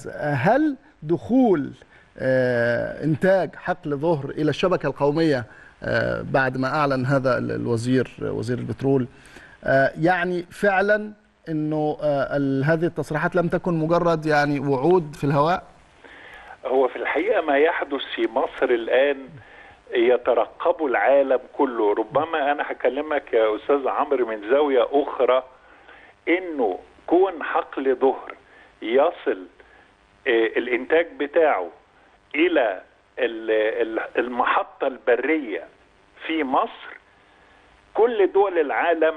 هل دخول آه، انتاج حقل ظهر الى الشبكه القوميه آه، بعد ما اعلن هذا ال- الوزير وزير البترول آه، يعني فعلا انه آه، ال- هذه التصريحات لم تكن مجرد يعني وعود في الهواء هو في الحقيقة ما يحدث في مصر الآن يترقب العالم كله ربما أنا هكلمك يا أستاذ عمرو من زاوية أخرى إنه كون حقل ظهر يصل آه، الإنتاج بتاعه إلى ال- ال- المحطة البرية في مصر كل دول العالم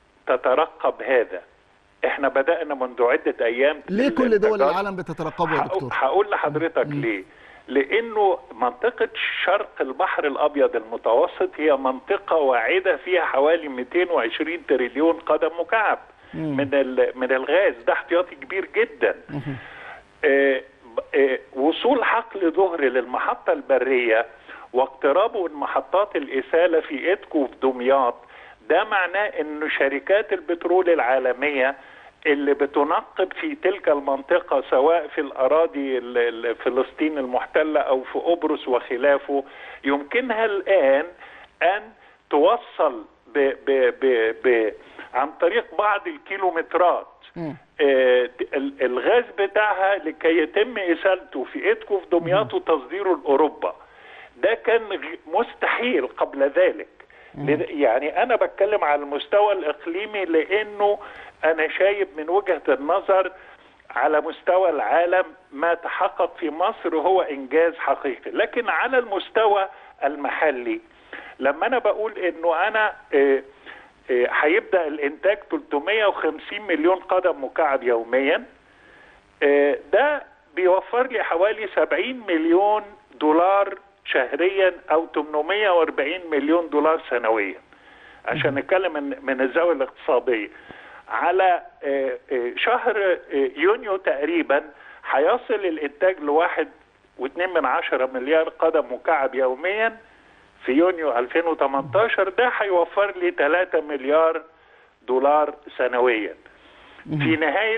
تترقب هذا احنا بدأنا منذ عدة أيام ليه كل دول التجار- العالم بتترقبه يا هقول- دكتور هقول لحضرتك ليه لانه منطقه شرق البحر الابيض المتوسط هي منطقه واعده فيها حوالي 220 تريليون قدم مكعب من ال- من الغاز ده احتياطي كبير جدا آه، ب- آه، وصول حقل ظهر للمحطه البريه واقترابه من محطات الاساله في ادكو في دمياط ده معناه ان شركات البترول العالميه اللي بتنقب في تلك المنطقة سواء في الأراضي ال- ال- فلسطين المحتلة أو في قبرص وخلافه يمكنها الآن أن توصل ب ب ب ب عن طريق بعض الكيلومترات آه، ال- الغاز بتاعها لكي يتم إسالته في إيدكو في دمياط وتصديره لأوروبا ده كان غ- مستحيل قبل ذلك لذ- يعني انا بتكلم على المستوى الاقليمي لانه انا شايف من وجهه النظر على مستوى العالم ما تحقق في مصر هو انجاز حقيقي لكن على المستوى المحلي لما انا بقول انه انا آه، آه، هيبدا الانتاج 350 مليون قدم مكعب يوميا آه، ده بيوفر لي حوالي 70 مليون دولار شهريا او 840 مليون دولار سنويا عشان نتكلم من من الزاويه الاقتصاديه على آه، آه، شهر آه، يونيو تقريبا هيصل الانتاج لواحد واتنين من عشرة مليار قدم مكعب يوميا في يونيو 2018 ده هيوفر لي 3 مليار دولار سنويا في نهاية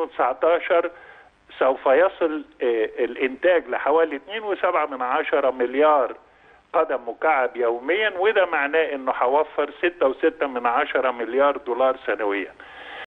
2019 سوف يصل آه، الإنتاج لحوالي 2.7 من عشرة مليار قدم مكعب يوميا وده معناه انه هوفر 6.6 من عشرة مليار دولار سنويا